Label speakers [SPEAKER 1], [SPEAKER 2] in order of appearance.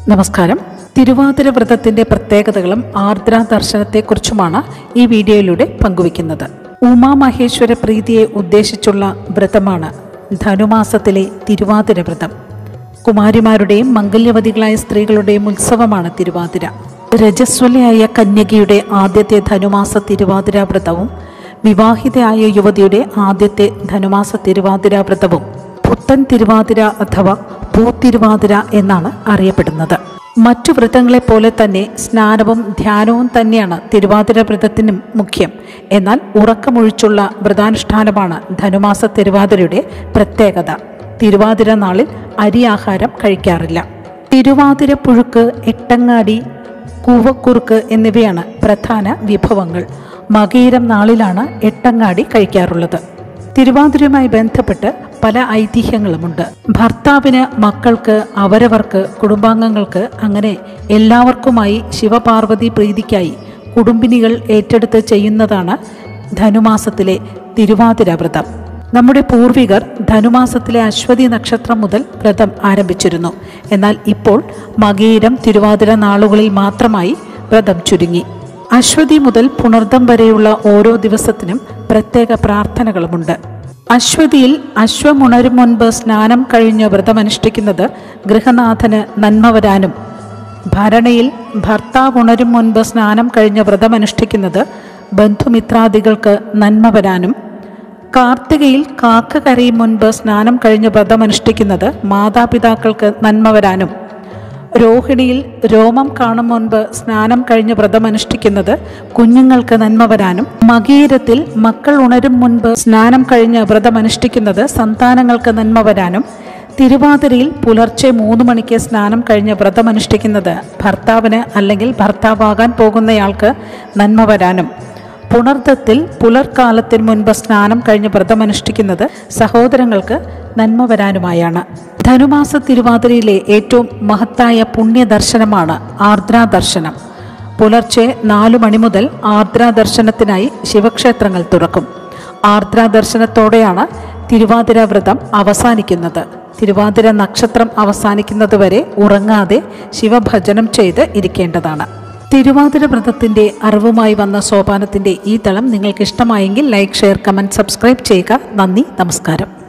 [SPEAKER 1] നമസ്കാരം തിരുവാതിര വ്രതത്തിന്റെ പ്രത്യേകതകളും ആർദ്ര ദർശനത്തെക്കുറിച്ചുമാണ് ഈ വീഡിയോയിലൂടെ പങ്കുവയ്ക്കുന്നത് ഉമാമഹേശ്വര പ്രീതിയെ ഉദ്ദേശിച്ചുള്ള വ്രതമാണ് ധനുമാസത്തിലെ തിരുവാതിര വ്രതം കുമാരിമാരുടെയും മംഗല്യവതികളായ സ്ത്രീകളുടെയും ഉത്സവമാണ് തിരുവാതിര രജസ്വലയായ കന്യകയുടെ ആദ്യത്തെ ധനുമാസ തിരുവാതിര വ്രതവും വിവാഹിതയായ യുവതിയുടെ ആദ്യത്തെ ധനുമാസ തിരുവാതിര വ്രതവും പുത്തൻ തിരുവാതിര അഥവാ പൂത്തിരുവാതിര എന്നാണ് അറിയപ്പെടുന്നത് മറ്റു വ്രതങ്ങളെ പോലെ തന്നെ സ്നാനവും ധ്യാനവും തന്നെയാണ് തിരുവാതിര വ്രതത്തിനും മുഖ്യം എന്നാൽ ഉറക്കമൊഴിച്ചുള്ള വ്രതാനുഷ്ഠാനമാണ് ധനുമാസ തിരുവാതിരയുടെ പ്രത്യേകത തിരുവാതിര നാളിൽ അരിയാഹാരം കഴിക്കാറില്ല തിരുവാതിര പുഴുക്ക് എട്ടങ്ങാടി കൂവക്കുറുക്ക് എന്നിവയാണ് പ്രധാന വിഭവങ്ങൾ മകീരം നാളിലാണ് എട്ടങ്ങാടി കഴിക്കാറുള്ളത് തിരുവാതിരയുമായി ബന്ധപ്പെട്ട് പല ഐതിഹ്യങ്ങളുമുണ്ട് ഭർത്താവിന് മക്കൾക്ക് അവരവർക്ക് കുടുംബാംഗങ്ങൾക്ക് അങ്ങനെ എല്ലാവർക്കുമായി ശിവപാർവതി പ്രീതിക്കായി കുടുംബിനികൾ ഏറ്റെടുത്ത് ചെയ്യുന്നതാണ് ധനുമാസത്തിലെ തിരുവാതിര വ്രതം നമ്മുടെ പൂർവികർ ധനുമാസത്തിലെ അശ്വതി നക്ഷത്രം മുതൽ വ്രതം ആരംഭിച്ചിരുന്നു എന്നാൽ ഇപ്പോൾ മകീരം തിരുവാതിര നാളുകളിൽ മാത്രമായി വ്രതം ചുരുങ്ങി അശ്വതി മുതൽ പുണർദം വരെയുള്ള ഓരോ ദിവസത്തിനും പ്രത്യേക പ്രാർത്ഥനകളുമുണ്ട് അശ്വതിയിൽ അശ്വമുണരും മുൻപ് സ്നാനം കഴിഞ്ഞ് വ്രതമനുഷ്ഠിക്കുന്നത് ഗൃഹനാഥന് നന്മ വരാനും ഭരണയിൽ ഭർത്താവ് ഉണരും മുൻപ് സ്നാനം കഴിഞ്ഞ് വ്രതമനുഷ്ഠിക്കുന്നത് ബന്ധുമിത്രാദികൾക്ക് നന്മ വരാനും കാർത്തികയിൽ കാക്ക കരയും മുൻപ് സ്നാനം കഴിഞ്ഞ് വ്രതമനുഷ്ഠിക്കുന്നത് മാതാപിതാക്കൾക്ക് നന്മ വരാനും രോഹിണിയിൽ രോമം കാണും മുൻപ് സ്നാനം കഴിഞ്ഞ് വ്രതമനുഷ്ഠിക്കുന്നത് കുഞ്ഞുങ്ങൾക്ക് നന്മ വരാനും മകീരത്തിൽ മക്കൾ ഉണരും മുൻപ് സ്നാനം കഴിഞ്ഞ് വ്രതമനുഷ്ഠിക്കുന്നത് സന്താനങ്ങൾക്ക് നന്മ വരാനും തിരുവാതിരയിൽ പുലർച്ചെ മൂന്ന് മണിക്ക് സ്നാനം കഴിഞ്ഞ് വ്രതമനുഷ്ഠിക്കുന്നത് ഭർത്താവിന് അല്ലെങ്കിൽ ഭർത്താവാകാൻ പോകുന്നയാൾക്ക് നന്മ വരാനും പുണർദത്തിൽ പുലർക്കാലത്തിന് മുൻപ് സ്നാനം കഴിഞ്ഞ് വ്രതമനുഷ്ഠിക്കുന്നത് സഹോദരങ്ങൾക്ക് നന്മ വരാനുമായാണ് ധനുമാസ തിരുവാതിരയിലെ ഏറ്റവും മഹത്തായ പുണ്യദർശനമാണ് ആർദ്ര ദർശനം പുലർച്ചെ നാലു മണി മുതൽ ആർദ്ര ദർശനത്തിനായി ശിവക്ഷേത്രങ്ങൾ തുറക്കും ആർദ്ര ദർശനത്തോടെയാണ് തിരുവാതിര വ്രതം അവസാനിക്കുന്നത് തിരുവാതിര നക്ഷത്രം അവസാനിക്കുന്നതുവരെ ഉറങ്ങാതെ ശിവഭജനം ചെയ്ത് ഇരിക്കേണ്ടതാണ് തിരുവാതിര വ്രതത്തിൻ്റെ അറിവുമായി വന്ന സോപാനത്തിൻ്റെ ഈ തളം നിങ്ങൾക്ക് ഇഷ്ടമായെങ്കിൽ ലൈക്ക് ഷെയർ കമൻറ്റ് സബ്സ്ക്രൈബ് ചെയ്യുക നന്ദി നമസ്കാരം